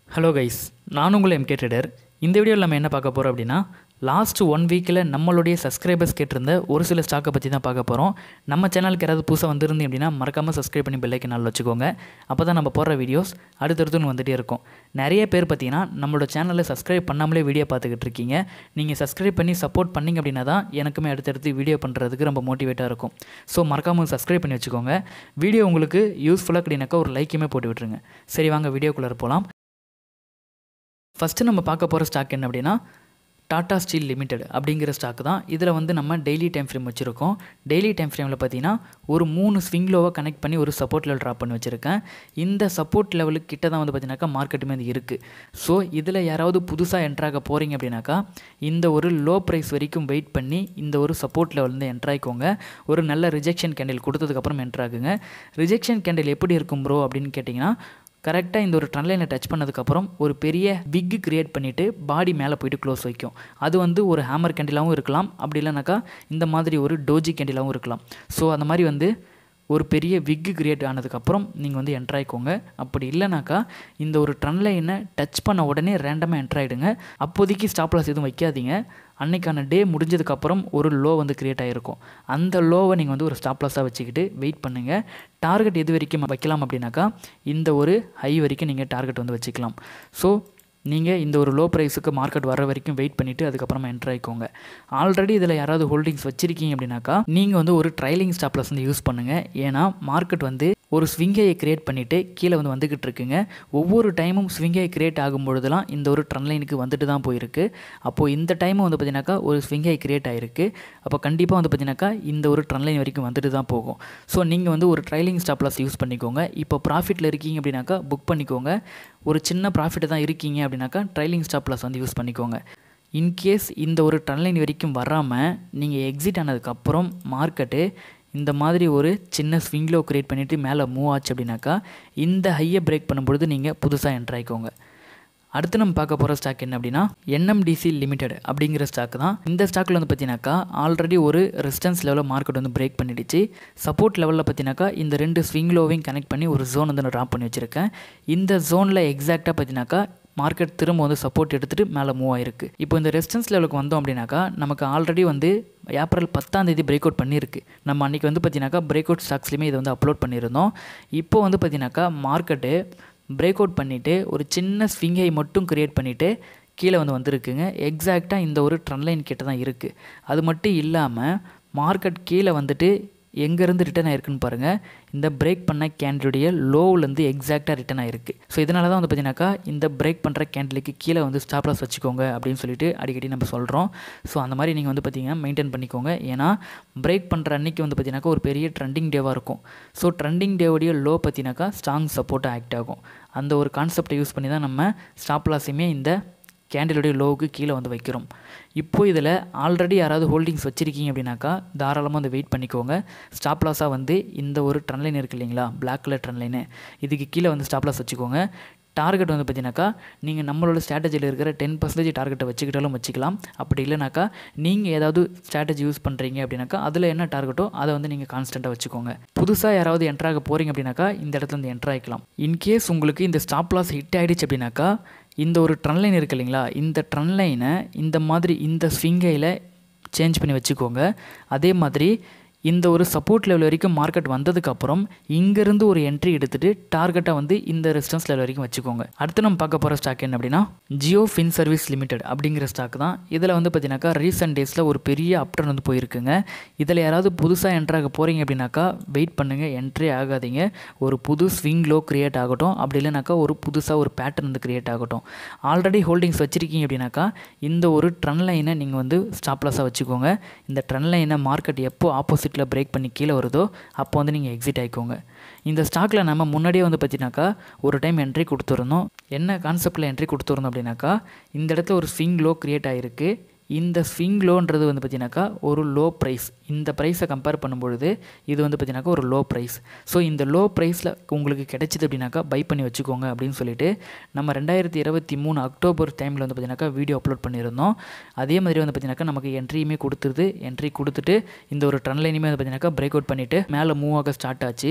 hello guys நான் உங்கள் MK trader இந்த வீடியோவில் நம்ம என்ன பார்க்க போகிறோம் அப்படின்னா லாஸ்ட் ஒன் வீக்கில் நம்மளுடைய சப்ஸ்கிரைபர்ஸ் கேட்டிருந்த ஒரு சில ஸ்டாக்கை பற்றி தான் பார்க்க போகிறோம் நம்ம சேனலுக்கு யாராவது புதுசாக வந்திருந்தீங்க அப்படின்னா மறக்காமல் சப்ஸ்கிரைப் பண்ணி பெல்லைக்கு நாள் வச்சுக்கோங்க அப்போ தான் நம்ம போடுற வீடியோஸ் அடுத்தடுத்துன்னு வந்துகிட்டே இருக்கும் நிறைய பேர் பார்த்தீங்கன்னா நம்மளோட சேனலில் சப்ஸ்கிரைப் பண்ணாமலே வீடியோ பார்த்துக்கிட்டு இருக்கீங்க நீங்கள் சப்ஸ்கிரைப் பண்ணி சப்போர்ட் பண்ணிங்க அப்படின்னா தான் எனக்குமே அடுத்தடுத்து வீடியோ பண்ணுறதுக்கு ரொம்ப மோட்டிவேட்டாக இருக்கும் ஸோ மறக்காமல் சப்ஸ்கிரைப் பண்ணி வச்சுக்கோங்க வீடியோ உங்களுக்கு யூஸ்ஃபுல்லாக கிடைனாக்கா ஒரு லைக்குமே போட்டு விட்டுருங்க சரி வாங்க வீடியோக்குள்ளே போகலாம் ஃபஸ்ட்டு நம்ம பார்க்க போகிற ஸ்டாக் என்ன அப்படின்னா டாடா ஸ்டீல் லிமிடெட் அப்படிங்கிற ஸ்டாக் தான் இதில் வந்து நம்ம டெய்லி டைம் ஃப்ரேம் வச்சுருக்கோம் டெய்லி டைம் ஃப்ரேமில் பார்த்தீங்கன்னா ஒரு மூணு ஸ்விங் லோவை கனெக்ட் பண்ணி ஒரு சப்போர்ட் லெவல் ட்ராப் பண்ணி வச்சுருக்கேன் இந்த சப்போர்ட் லெவலுக்கு கிட்ட தான் வந்து பார்த்தீங்கன்னாக்கா மார்க்கெட்டுமே அது இருக்குது ஸோ இதில் யாராவது புதுசாக என்ட்ராக போகிறீங்க அப்படின்னாக்கா இந்த ஒரு லோ ப்ரைஸ் வரைக்கும் வெயிட் பண்ணி இந்த ஒரு சப்போர்ட் லெவல்லேருந்து என்ட்ராய்க்கோங்க ஒரு நல்ல ரிஜெக்ஷன் கேண்டில் கொடுத்ததுக்கப்புறம் என்ட்ராகுங்க ரிஜெக்ஷன் கேண்டில் எப்படி இருக்கும் ப்ரோ அப்படின்னு கேட்டிங்கன்னா கரெக்டாக இந்த ஒரு ட்ரன்லைனை டச் பண்ணதுக்கப்புறம் ஒரு பெரிய பிக்கு கிரியேட் பண்ணிவிட்டு பாடி மேலே போயிட்டு க்ளோஸ் வைக்கும் அது வந்து ஒரு ஹேமர் கேண்டிலாகவும் இருக்கலாம் அப்படி இல்லைனாக்கா இந்த மாதிரி ஒரு டோஜி கேண்டிலாகவும் இருக்கலாம் ஸோ அந்த மாதிரி வந்து ஒரு பெரிய விக்கு கிரியேட் ஆனதுக்கப்புறம் நீங்கள் வந்து என்ட்ராய்க்கோங்க அப்படி இல்லைனாக்கா இந்த ஒரு ட்ரன்லைனை டச் பண்ண உடனே ரேண்டமாக என்ட்ராயிடுங்க அப்போதைக்கு ஸ்டாப் லாஸ் எதுவும் வைக்காதீங்க அன்னைக்கான டே முடிஞ்சதுக்கப்புறம் ஒரு லோ வந்து க்ரியேட் ஆகிருக்கும் அந்த லோவை நீங்கள் வந்து ஒரு ஸ்டாப் லாஸாக வச்சுக்கிட்டு வெயிட் பண்ணுங்கள் டார்கெட் எது வரைக்கும் வைக்கலாம் அப்படின்னாக்கா இந்த ஒரு ஹை வரைக்கும் நீங்கள் டார்கெட் வந்து வச்சுக்கலாம் ஸோ நீங்கள் இந்த ஒரு லோ ப்ரைஸுக்கு மார்க்கெட் வர வரைக்கும் வெயிட் பண்ணிவிட்டு அதுக்கப்புறமா என்ட்ரு ஆகிக்கோங்க ஆல்ரெடி இதில் யாராவது ஹோல்டிங்ஸ் வச்சுருக்கீங்க அப்படின்னாக்கா நீங்கள் வந்து ஒரு ட்ரைலிங் ஸ்டாப்லஸ் வந்து யூஸ் பண்ணுங்கள் ஏன்னா மார்க்கெட் வந்து ஒரு ஸ்விங்கையை க்ரியேட் பண்ணிவிட்டு கீழே வந்து வந்துக்கிட்டு இருக்குங்க ஒவ்வொரு டைமும் ஸ்விங்கை க்ரியேட் ஆகும்பொழுதுலாம் இந்த ஒரு ட்ரன் லைனுக்கு வந்துட்டு தான் போயிருக்கு அப்போது இந்த டைமும் வந்து பார்த்தீங்கன்னாக்கா ஒரு ஸ்விங்கை க்ரியேட் ஆகிருக்கு அப்போ கண்டிப்பாக வந்து பார்த்தீங்கன்னாக்கா இந்த ஒரு ட்ரன் லைன் வரைக்கும் வந்துட்டு தான் போகும் ஸோ நீங்கள் வந்து ஒரு ட்ரைலிங் ஸ்டாப்லாஸ் யூஸ் பண்ணிக்கோங்க இப்போ ப்ராஃபிட்டில் இருக்கீங்க அப்படின்னாக்கா புக் பண்ணிக்கோங்க ஒரு சின்ன ப்ராஃபிட் தான் இருக்கீங்க அப்படின்னாக்கா ட்ரைலிங் ஸ்டாப்லாஸ் வந்து யூஸ் பண்ணிக்கோங்க இன்கேஸ் இந்த ஒரு ட்ரன்லைன் வரைக்கும் வராமல் நீங்கள் எக்ஸிட் ஆனதுக்கப்புறம் மார்க்கெட்டு இந்த மாதிரி ஒரு சின்ன ஸ்விங்லோ க்ரியேட் பண்ணிவிட்டு மேலே மூவ் ஆச்சு அப்படின்னாக்கா இந்த ஹையை பிரேக் பண்ணும்பொழுது நீங்கள் புதுசாக என்ட்ரு ஆகிக்கோங்க அடுத்து நம்ம பார்க்க போகிற ஸ்டாக் என்ன அப்படின்னா என்எம்டிசி லிமிடெட் அப்படிங்கிற ஸ்டாக் தான் இந்த ஸ்டாக்கில் வந்து பார்த்தீங்கன்னாக்கா ஆல்ரெடி ஒரு ரெசிஸ்டன்ஸ் லெவலில் மார்க்கெட் வந்து பிரேக் பண்ணிடுச்சு சப்போர்ட் லெவலில் பார்த்தீங்கன்னாக்கா இந்த ரெண்டு ஸ்விங் லோவையும் கனெக்ட் பண்ணி ஒரு ஜோன் வந்து நான் ட்ராப் பண்ணி வச்சுருக்கேன் இந்த ஜோனில் எக்ஸாக்டாக பார்த்தீங்கன்னாக்கா மார்க்கெட் திரும்ப வந்து சப்போர்ட் எடுத்துகிட்டு மேலே மூவ் ஆயிருக்கு இப்போ இந்த ரெசிஸ்டன்ஸ் லெவலுக்கு வந்தோம் அப்படின்னாக்கா நமக்கு ஆல்ரெடி வந்து ஏப்ரல் பத்தாம் தேதி பிரேக் அவுட் பண்ணியிருக்கு நம்ம அன்றைக்கி வந்து பார்த்தீங்கன்னாக்கா பிரேக் அவுட் ஸ்டாக்ஸ்லையுமே இதை வந்து அப்லோட் பண்ணியிருந்தோம் இப்போ வந்து பார்த்தீங்கன்னாக்கா மார்க்கெட்டு பிரேக் அவுட் பண்ணிவிட்டு ஒரு சின்ன ஸ்விங்கை மட்டும் க்ரியேட் பண்ணிவிட்டு கீழே வந்து வந்திருக்குங்க எக்ஸாக்டாக இந்த ஒரு ட்ரன்லைன் கிட்ட தான் இருக்குது அது மட்டும் இல்லாமல் மார்க்கெட் கீழே வந்துட்டு எங்கேருந்து ரிட்டன் ஆயிருக்குன்னு பாருங்கள் இந்த பிரேக் பண்ண கேண்டிலுடைய லோவிலேருந்து எக்ஸாக்டாக ரிட்டன் ஆயிருக்கு ஸோ இதனால தான் வந்து பார்த்தீங்கன்னாக்கா இந்த பிரேக் பண்ணுற கேண்டிலுக்கு கீழே வந்து ஸ்டாப் லாஸ் வச்சுக்கோங்க அப்படின்னு சொல்லிட்டு அடிக்கடி நம்ம சொல்கிறோம் ஸோ அந்த மாதிரி நீங்கள் வந்து பார்த்தீங்கன்னா மெயின்டைன் பண்ணிக்கோங்க ஏன்னா பிரேக் பண்ணுற அன்னைக்கு வந்து பார்த்தீங்கன்னாக்கா ஒரு பெரிய ட்ரெண்டிங் டேவாக இருக்கும் ஸோ ட்ரெண்டிங் டேவுடைய லோ பார்த்தீங்கன்னாக்கா ஸ்ட்ராங் சப்போர்ட்டாக ஆக்ட் ஆகும் அந்த ஒரு கான்செப்டை யூஸ் பண்ணி தான் நம்ம ஸ்டாப் லாஸையுமே இந்த கேண்டிலுடைய லோவுக்கு கீழே வந்து வைக்கிறோம் இப்போ இதில் ஆல்ரெடி யாராவது ஹோல்டிங்ஸ் வச்சுருக்கீங்க அப்படின்னாக்கா தாராளமாக வந்து வெயிட் பண்ணிக்கோங்க ஸ்டாப் லாஸாக வந்து இந்த ஒரு ட்ரன்லைன் இருக்குது இல்லைங்களா பிளாக் கலர் ட்ரன்லைனு இதுக்கு கீழே வந்து ஸ்டாப் லாஸ் வச்சுக்கோங்க டார்கெட் வந்து பார்த்தீங்கன்னாக்கா நீங்கள் நம்மளோட ஸ்ட்ராட்டஜியில் இருக்கிற டென் பர்சன்டேஜ் டார்கெட்டை வச்சுக்கிட்டாலும் வச்சுக்கலாம் அப்படி இல்லைனாக்கா நீங்கள் ஏதாவது ஸ்ட்ராட்டஜி யூஸ் பண்ணுறீங்க அப்படின்னாக்கா அதில் என்ன டார்கெட்டோ அதை வந்து நீங்கள் கான்ஸ்டண்ட்டாக வச்சுக்கோங்க புதுசாக யாராவது என்ட்ராக போகிறீங்க அப்படின்னாக்கா இந்த இடத்துல வந்து என்ட்ரு ஆகிக்கலாம் இன்கேஸ் உங்களுக்கு இந்த ஸ்டாப் லாஸ் ஹிட் ஆகிடுச்சு அப்படின்னாக்கா இந்த ஒரு ட்ரன்லைன் இருக்குது இல்லைங்களா இந்த ட்ரன்லைனை இந்த மாதிரி இந்த ஸ்விங்கையில் சேஞ்ச் பண்ணி வச்சுக்கோங்க அதே மாதிரி இந்த ஒரு சப்போர்ட் லெவல் வரைக்கும் மார்க்கெட் வந்ததுக்கப்புறம் இங்கேருந்து ஒரு என்ட்ரி எடுத்துகிட்டு டார்கெட்டை வந்து இந்த ரெசிஸ்டன்ஸ் லெவல் வரைக்கும் வச்சுக்கோங்க அடுத்து நம்ம பார்க்க போகிற ஸ்டாக் என்ன அப்படின்னா ஜியோ ஃபின் சர்வீஸ் லிமிடெட் அப்படிங்கிற ஸ்டாக் தான் இதில் வந்து பார்த்தீங்கன்னாக்கா ரீசெண்ட் டேஸில் ஒரு பெரிய அப்டர்ன் வந்து போயிருக்குங்க இதில் யாராவது புதுசாக என்ட்ராக போகிறீங்க அப்படின்னாக்கா வெயிட் பண்ணுங்கள் என்ட்ரி ஆகாதீங்க ஒரு புது ஸ்விங் லோ க்ரியேட் ஆகட்டும் அப்படி இல்லைனாக்கா ஒரு புதுசாக ஒரு பேட்டர்ன் வந்து க்ரியேட் ஆகட்டும் ஆல்ரெடி ஹோல்டிங்ஸ் வச்சுருக்கீங்க அப்படின்னாக்கா இந்த ஒரு ட்ரன் லைனை நீங்கள் வந்து ஸ்டாப் லாஸாக வச்சுக்கோங்க இந்த ட்ரன் லைனை மார்க்கெட் எப்போ ஆப்போசிட் ஆப்போசிட்டில் பிரேக் பண்ணி கீழே வருதோ அப்போ வந்து நீங்கள் எக்ஸிட் ஆகிக்கோங்க இந்த ஸ்டாக்கில் நம்ம முன்னாடியே வந்து பார்த்தீங்கன்னாக்கா ஒரு டைம் என்ட்ரி கொடுத்துருந்தோம் என்ன கான்செப்டில் என்ட்ரி கொடுத்துருந்தோம் அப்படின்னாக்கா இந்த இடத்துல ஒரு ஸ்விங் லோ க்ரியேட் ஆகிருக்கு இந்த ஸ்விங் லோன்றது வந்து பார்த்தீங்கன்னாக்கா ஒரு லோ ப்ரைஸ் இந்த ப்ரைஸை கம்பேர் பண்ணும்பொழுது இது வந்து பார்த்தீங்கன்னாக்கா ஒரு லோ ப்ரைஸ் ஸோ இந்த லோ ப்ரைஸில் உங்களுக்கு கிடைச்சிது அப்படின்னாக்கா பை பண்ணி வச்சுக்கோங்க அப்படின்னு சொல்லிட்டு நம்ம ரெண்டாயிரத்தி இருபத்தி மூணு அக்டோபர் டைமில் வந்து பார்த்தீங்கன்னாக்கா வீடியோ அப்லோட் பண்ணியிருந்தோம் அதே மாதிரி வந்து பார்த்தீங்கன்னாக்கா நமக்கு என்ட்ரியுமே கொடுத்துருது என்ட்ரி கொடுத்துட்டு இந்த ஒரு ட்ரன் லைனுமே வந்து பார்த்தீங்கன்னாக்கா பிரேக் அவுட் பண்ணிவிட்டு மேலே மூவ் ஆக ஸ்டார்ட் ஆச்சு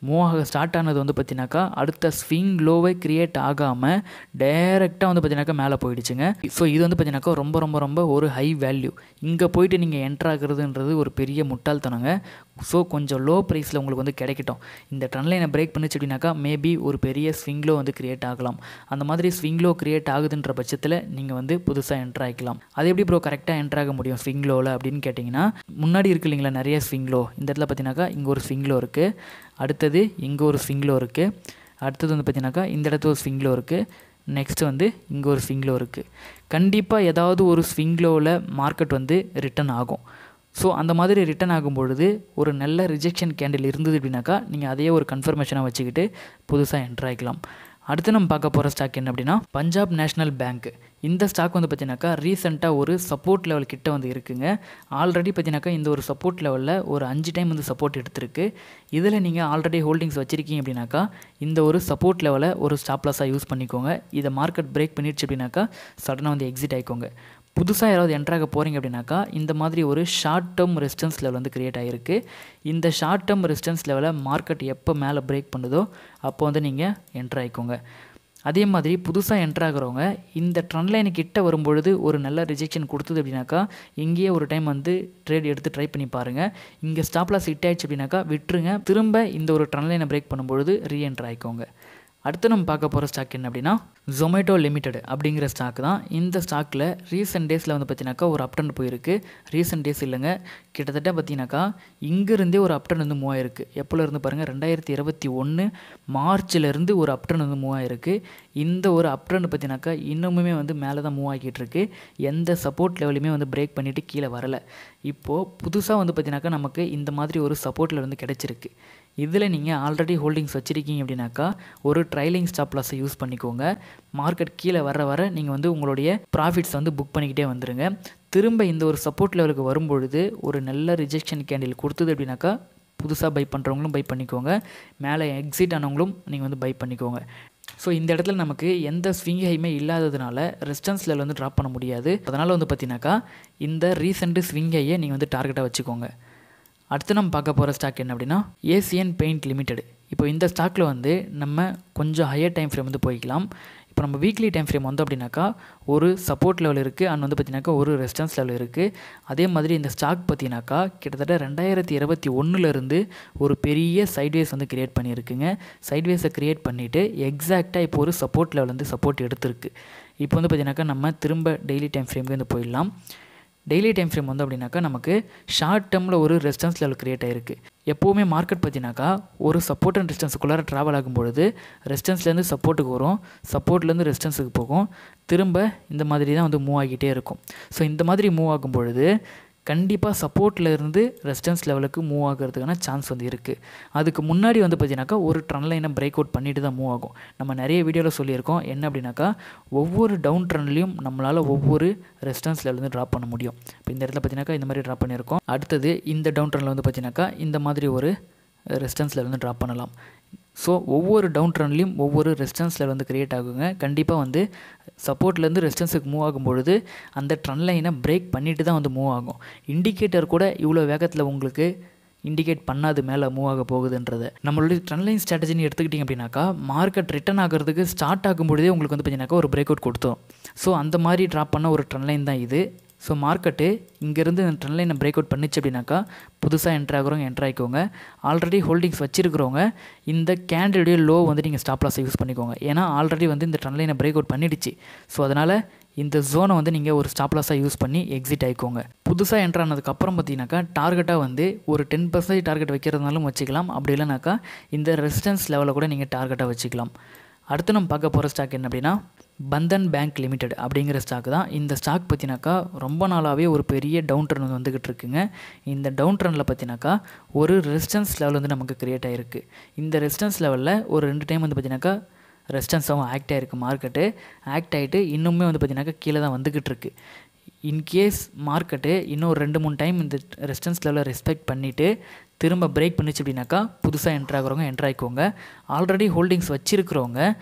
மூவ் ஆக ஸ்டார்ட் ஆனது வந்து பார்த்தீங்கன்னாக்கா அடுத்த ஸ்விங் லோவை கிரியேட் ஆகாமல் டைரெக்டாக வந்து பார்த்தீங்கன்னாக்கா மேலே போயிடுச்சுங்க ஸோ இது வந்து பார்த்தீங்கன்னாக்கா ரொம்ப ரொம்ப ரொம்ப ஒரு ஹை வேல்யூ இங்கே போயிட்டு நீங்கள் என்ட்ரு ஆகுறதுன்றது ஒரு பெரிய முட்டாள்தனங்க ஸோ கொஞ்சம் லோ ப்ரைஸில் உங்களுக்கு வந்து கிடைக்கட்டும் இந்த ட்ரெண்ட் லைனை பிரேக் பண்ணிச்சு அப்படின்னாக்கா மேபி ஒரு பெரிய ஸ்விங்லோ வந்து கிரியேட் ஆகலாம் அந்த மாதிரி ஸ்விங்லோ கிரியேட் ஆகுதுன்ற பட்சத்தில் நீங்கள் வந்து புதுசாக என்ட்ரு ஆகிக்கலாம் அது எப்படி ப்ரோ கரெக்டாக என்ட்ரு ஆக முடியும் ஸ்விங்லோவில் அப்படின்னு கேட்டிங்கன்னா முன்னாடி இருக்கு இல்லைங்களா நிறைய ஸ்விங்லோ இந்த இடத்துல பார்த்தீங்கன்னாக்கா இங்கே ஒரு ஸ்விங்லோ இருக்குது அடுத்தது இங்கே ஒரு ஸ்விங்லோ இருக்குது அடுத்தது வந்து பார்த்தீங்கன்னாக்கா இந்த இடத்துல ஒரு ஸ்விங்லோ இருக்குது நெக்ஸ்ட் வந்து இங்கே ஒரு ஸ்விங்லோ இருக்குது கண்டிப்பாக ஏதாவது ஒரு ஸ்விங்லோவில் மார்க்கெட் வந்து ரிட்டன் ஆகும் ஸோ அந்த மாதிரி ரிட்டன் ஆகும் பொழுது ஒரு நல்ல ரிஜெக்ஷன் கேண்டில் இருந்தது அப்படின்னாக்கா நீங்கள் அதையே ஒரு கன்ஃபர்மேஷனாக வச்சுக்கிட்டு புதுசாக என்ட்ரு ஆகிக்கலாம் அடுத்து நம்ம பார்க்க போகிற ஸ்டாக் என்ன அப்படின்னா பஞ்சாப் நேஷனல் பேங்க் இந்த ஸ்டாக் வந்து பார்த்தீங்கன்னாக்கா ரீசெண்டாக ஒரு சப்போர்ட் லெவல் கிட்ட வந்து இருக்குங்க ஆல்ரெடி பார்த்தீங்கன்னாக்கா இந்த ஒரு சப்போர்ட் லெவலில் ஒரு அஞ்சு டைம் வந்து சப்போர்ட் எடுத்திருக்கு இதில் நீங்கள் ஆல்ரெடி ஹோல்டிங்ஸ் வச்சுருக்கீங்க அப்படின்னாக்கா இந்த ஒரு சப்போர்ட் லெவலை ஒரு ஸ்டாப் லாஸாக யூஸ் பண்ணிக்கோங்க இதை மார்க்கெட் பிரேக் பண்ணிடுச்சு அப்படின்னாக்கா சடனாக வந்து எக்ஸிட் ஆகிக்கோங்க புதுசாக யாராவது என்ட்ராக போகிறீங்க அப்படின்னாக்கா இந்த மாதிரி ஒரு ஷார்ட் டேர்ம் ரெசிஸ்டன்ஸ் லெவல் வந்து க்ரியேட் ஆகிருக்கு இந்த ஷார்ட் டேர்ம் ரெசிஸ்டன்ஸ் லெவலை மார்க்கெட் எப்போ மேலே பிரேக் பண்ணுதோ அப்போ வந்து நீங்கள் என்ட்ரு ஆகிக்கோங்க அதே மாதிரி புதுசாக என்ட்ரு ஆகிறவங்க இந்த ட்ரெண்ட் லைனு கிட்ட வரும்பொழுது ஒரு நல்ல ரிஜெக்ஷன் கொடுத்தது அப்படின்னாக்கா இங்கேயே ஒரு டைம் வந்து ட்ரேட் எடுத்து ட்ரை பண்ணி பாருங்கள் இங்கே ஸ்டாப்லாஸ் ஹிட் ஆயிடுச்சு அப்படின்னாக்கா விட்டுருங்க திரும்ப இந்த ஒரு ட்ரெண்ட் லைனை பிரேக் பண்ணும்பொழுது ரீஎன்ட்ரு ஆகிக்கோங்க அடுத்து நம்ம பார்க்க போகிற ஸ்டாக் என்ன அப்படின்னா ஜொமேட்டோ லிமிடெட் அப்படிங்கிற ஸ்டாக் தான் இந்த ஸ்டாக்கில் ரீசெண்ட் டேஸில் வந்து பார்த்தீங்கன்னாக்கா ஒரு அப்டன் போயிருக்கு ரீசெண்ட் டேஸ் இல்லைங்க கிட்டத்தட்ட பார்த்தீங்கன்னாக்கா இங்கேருந்தே ஒரு அப்டன் வந்து மூவ் ஆயிருக்கு எப்போல இருந்து பாருங்கள் ரெண்டாயிரத்தி இருபத்தி ஒன்று மார்ச்லேருந்து ஒரு அப்டன் வந்து மூவ் ஆயிருக்கு இந்த ஒரு அப்டன் பார்த்தீங்கன்னாக்கா இன்னுமுமே வந்து மேலே தான் மூவ் ஆகிட்டு இருக்கு எந்த சப்போர்ட் லெவலையுமே வந்து பிரேக் பண்ணிவிட்டு கீழே வரலை இப்போது புதுசாக வந்து பார்த்தீங்கன்னாக்கா நமக்கு இந்த மாதிரி ஒரு சப்போர்ட்டில் வந்து கிடச்சிருக்கு இதில் நீங்கள் ஆல்ரெடி ஹோல்டிங்ஸ் வச்சுருக்கீங்க அப்படின்னாக்கா ஒரு ட்ரைலிங் ஸ்டாப் லாஸை யூஸ் பண்ணிக்கோங்க மார்க்கெட் கீழே வர வர நீங்கள் வந்து உங்களுடைய ப்ராஃபிட்ஸ் வந்து புக் பண்ணிக்கிட்டே வந்துடுங்க திரும்ப இந்த ஒரு சப்போர்ட் லெவலுக்கு வரும்பொழுது ஒரு நல்ல ரிஜெக்ஷன் கேண்டில் கொடுத்தது அப்படின்னாக்கா புதுசாக பை பண்ணுறவங்களும் பை பண்ணிக்கோங்க மேலே எக்ஸிட் ஆனவங்களும் நீங்கள் வந்து பை பண்ணிக்கோங்க ஸோ இந்த இடத்துல நமக்கு எந்த ஸ்விங் ஹைமே இல்லாததுனால ரெசிஸ்டன்ஸ் லெவல் வந்து ட்ராப் பண்ண முடியாது அதனால் வந்து பார்த்தீங்கன்னாக்கா இந்த ரீசெண்ட் ஸ்விங் ஹையை நீங்கள் வந்து டார்கெட்டாக வச்சுக்கோங்க அடுத்து நம்ம பார்க்க போகிற ஸ்டாக் என்ன அப்படின்னா ஏசியன் பெயிண்ட் லிமிடெட் இப்போ இந்த ஸ்டாக்கில் வந்து நம்ம கொஞ்சம் ஹையர் டைம் ஃப்ரேம் வந்து போய்க்கலாம் இப்போ நம்ம வீக்லி டைம் ஃப்ரேம் வந்தோம் அப்படின்னாக்கா ஒரு சப்போர்ட் லெவல் இருக்குது அண்ட் வந்து பார்த்தீங்கன்னாக்கா ஒரு ரெசிஸ்டன்ஸ் லெவல் இருக்குது அதே மாதிரி இந்த ஸ்டாக் பார்த்தீங்கன்னாக்கா கிட்டத்தட்ட ரெண்டாயிரத்தி இருபத்தி ஒன்றுலேருந்து ஒரு பெரிய சைட்வேஸ் வந்து கிரியேட் பண்ணியிருக்குங்க சைட்வேஸை கிரியேட் பண்ணிவிட்டு எக்ஸாக்டாக இப்போ ஒரு சப்போர்ட் லெவல் வந்து சப்போர்ட் எடுத்திருக்கு இப்போ வந்து பார்த்தீங்கன்னாக்கா நம்ம திரும்ப டெய்லி டைம் ஃப்ரேம்க்கு வந்து போயிடலாம் டெய்லி டைம் ஃப்ரேம் வந்து அப்படின்னாக்கா நமக்கு ஷார்ட் டேர்மில் ஒரு ரெசிஸ்டன்ஸ் லெவல் கிரியேட் ஆயிருக்கு எப்போவுமே மார்க்கெட் பார்த்தீங்கன்னாக்கா ஒரு சப்போர்ட் அண்ட் ரெசிஸ்டன்ஸுக்குள்ளார ட்ராவல் ஆகும்பொழுது ரெசிஸ்டன்ஸ்லேருந்து சப்போர்ட்டுக்கு வரும் சப்போர்ட்லேருந்து ரெசிஸ்டன்ஸுக்கு போகும் திரும்ப இந்த மாதிரி தான் வந்து மூவ் ஆகிட்டே இருக்கும் ஸோ இந்த மாதிரி மூவ் ஆகும் பொழுது கண்டிப்பாக சப்போர்ட்டில் இருந்து ரெசிஸ்டன்ஸ் லெவலுக்கு மூவ் ஆகிறதுக்கான சான்ஸ் வந்து இருக்குது அதுக்கு முன்னாடி வந்து பார்த்தீங்கன்னாக்கா ஒரு ட்ரெண்ட் லைனை பிரேக் அவுட் பண்ணிட்டு தான் மூவ் ஆகும் நம்ம நிறைய வீடியோவில் சொல்லியிருக்கோம் என்ன அப்படின்னாக்கா ஒவ்வொரு டவுன் ட்ரெண்ட்லையும் நம்மளால் ஒவ்வொரு ரெசிஸ்டன்ஸ் லெவல் வந்து ட்ராப் பண்ண முடியும் இப்போ இந்த இடத்துல பார்த்தீங்கன்னாக்கா இந்த மாதிரி ட்ராப் பண்ணியிருக்கோம் அடுத்தது இந்த டவுன் ட்ரெண்டில் வந்து பார்த்தீங்கன்னாக்கா இந்த மாதிரி ஒரு ரெசிஸ்டன்ஸ் லெவல் வந்து ட்ராப் பண்ணலாம் ஸோ ஒவ்வொரு டவுன் ட்ரெண்ட்லையும் ஒவ்வொரு ரெசிஸ்டன்ஸ் லெவல் வந்து க்ரியேட் ஆகுங்க கண்டிப்பாக வந்து சப்போர்ட்லேருந்து ரெசிஸ்டன்ஸுக்கு மூவ் ஆகும்பொழுது அந்த ட்ரெண்ட் லைனை பிரேக் பண்ணிட்டு தான் வந்து மூவ் ஆகும் இண்டிகேட்டர் கூட இவ்வளோ வேகத்தில் உங்களுக்கு இண்டிகேட் பண்ணாது மேலே மூவ் ஆக போகுதுன்றதை நம்மளுடைய ட்ரெண்ட் லைன் ஸ்ட்ராட்டஜின்னு எடுத்துக்கிட்டிங்க அப்படின்னாக்கா மார்க்கெட் ரிட்டன் ஆகிறதுக்கு ஸ்டார்ட் ஆகும்பொழுதே உங்களுக்கு வந்து பார்த்தீங்கன்னாக்கா ஒரு பிரேக் அவுட் கொடுத்தோம் ஸோ அந்த மாதிரி ட்ராப் பண்ண ஒரு ட்ரெண்ட் லைன் தான் இது ஸோ மார்க்கெட்டு இங்கேருந்து இந்த ட்ரெண்ட் லைனை பிரேக் அவுட் பண்ணிச்சு அப்படின்னாக்கா புதுசாக என்ட்ரு ஆகிறவங்க என்ட்ரு ஆகிக்கோங்க ஆல்ரெடி ஹோல்டிங்ஸ் வச்சிருக்கிறவங்க இந்த கேண்டிலுடைய லோ வந்து நீங்கள் ஸ்டாப் லாஸை யூஸ் பண்ணிக்கோங்க ஏன்னா ஆல்ரெடி வந்து இந்த ட்ரெண்ட் லைனை பிரேக் அவுட் பண்ணிடுச்சு ஸோ அதனால் இந்த ஜோனை வந்து நீங்கள் ஒரு ஸ்டாப் லாஸாக யூஸ் பண்ணி எக்ஸிட் ஆகிக்கோங்க புதுசாக என்ட்ரு ஆனதுக்கப்புறம் பார்த்தீங்கன்னாக்கா டார்கெட்டாக வந்து ஒரு டென் பர்சன்டேஜ் டார்கெட் வைக்கிறதுனாலும் வச்சுக்கலாம் அப்படி இல்லைனாக்கா இந்த ரெசிஸ்டன்ஸ் லெவலை கூட நீங்கள் டார்கெட்டாக வச்சுக்கலாம் அடுத்து நம்ம பார்க்க போகிற ஸ்டாக் என்ன அப்படின்னா பந்தன் பேங்க் லிமிடெட் அப்படிங்கிற ஸ்டாக் தான் இந்த ஸ்டாக் பார்த்தினாக்கா ரொம்ப நாளாகவே ஒரு பெரிய டவுன் ட்ரெண்ட் வந்து வந்துக்கிட்டு இருக்குங்க இந்த டவுன் ட்ரெண்டில் பார்த்தினாக்கா ஒரு ரெசிஸ்டன்ஸ் லெவல் வந்து நமக்கு க்ரியேட் ஆகிருக்கு இந்த ரெசிஸ்டன்ஸ் லெவலில் ஒரு ரெண்டு டைம் வந்து பார்த்தினாக்கா ரெசிஸ்டன்ஸாகவும் ஆக்ட் ஆகிருக்கு மார்க்கெட்டு ஆக்ட் ஆகிட்டு இன்னுமே வந்து பார்த்தினாக்கா கீழே தான் வந்துக்கிட்டு இருக்கு இன்கேஸ் மார்க்கெட்டு இன்னும் ரெண்டு மூணு டைம் இந்த ரெசிஸ்டன்ஸ் லெவலை ரெஸ்பெக்ட் பண்ணிவிட்டு திரும்ப பிரேக் பண்ணிச்சு அப்படின்னாக்கா புதுசாக என்ட்ரு ஆகிறவங்க என்ட்ரு ஆகிக்கோங்க ஆல்ரெடி ஹோல்டிங்ஸ் வச்சுருக்கிறவங்க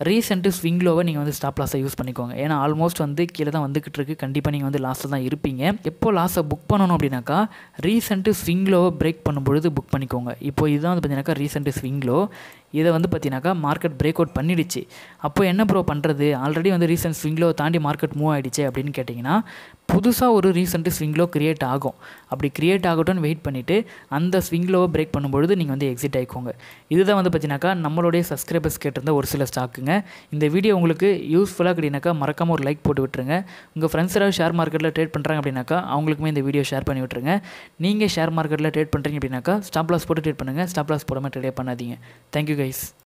ரீசெண்ட்டு ஸ்விங் லோவை நீங்கள் வந்து ஸ்டாப் லாஸை யூஸ் பண்ணிக்கோங்க ஏன்னா ஆல்மோஸ்ட் வந்து கீழே தான் வந்துக்கிட்டு இருக்கு கண்டிப்பாக நீங்கள் வந்து லாஸில் தான் இருப்பீங்க எப்போ லாஸை புக் பண்ணணும் அப்படின்னாக்கா ரீசெண்ட்டு ஸ்விங் லோவை பிரேக் பண்ணும்பொழுது புக் பண்ணிக்கோங்க இப்போ இதுதான் வந்து பார்த்தீங்கன்னாக்கா ரீசெண்ட்டு ஸ்விங் லோ இதை வந்து பார்த்தீங்கன்னாக்கா மார்க்கெட் பிரேக் அவுட் பண்ணிடுச்சு அப்போ என்ன ப்ரோ பண்ணுறது ஆல்ரெடி வந்து ரீசெண்ட் ஸ்விங்லோ தாண்டி மார்க்கெட் மூவ் ஆகிடுச்சு அப்படின்னு கேட்டிங்கன்னா புதுசாக ஒரு ரீசெண்ட்டு ஸ்விங்லோ கிரியேட் ஆகும் அப்படி கிரியேட் ஆகட்டும்னு வெயிட் பண்ணிவிட்டு அந்த ஸ்விங்லோவை பிரேக் பண்ணும்பொழுது நீங்கள் வந்து எக்ஸிட் ஆகிக்கோங்க இதுதான் வந்து பார்த்தீங்கன்னாக்கா நம்மளுடைய சப்ஸ்கிரைபர்ஸ் கேட்டிருந்த ஒரு சில ஸ்டாக்குங்க இந்த வீடியோ உங்களுக்கு யூஸ்ஃபுல்லாக கிடையாக்கா மறக்காமல் ஒரு லைக் போட்டு விட்டுருங்க உங்கள் ஃப்ரெண்ட்ஸ் யாராவது ஷேர் மார்க்கெட்டில் ட்ரேட் பண்ணுறாங்க அப்படின்னாக்கா அவங்களுக்குமே இந்த வீடியோ ஷேர் பண்ணி விட்டுருங்க நீங்கள் ஷேர் மார்க்கெட்டில் ட்ரேட் பண்ணுறீங்க அப்படின்னாக்கா ஸ்டாப் லாஸ் போட்டு ட்ரேட் பண்ணுங்கள் ஸ்டாப் லாஸ் போடாமல் ட்ரேட் பண்ணாதீங்க தேங்க்யூ கைஸ்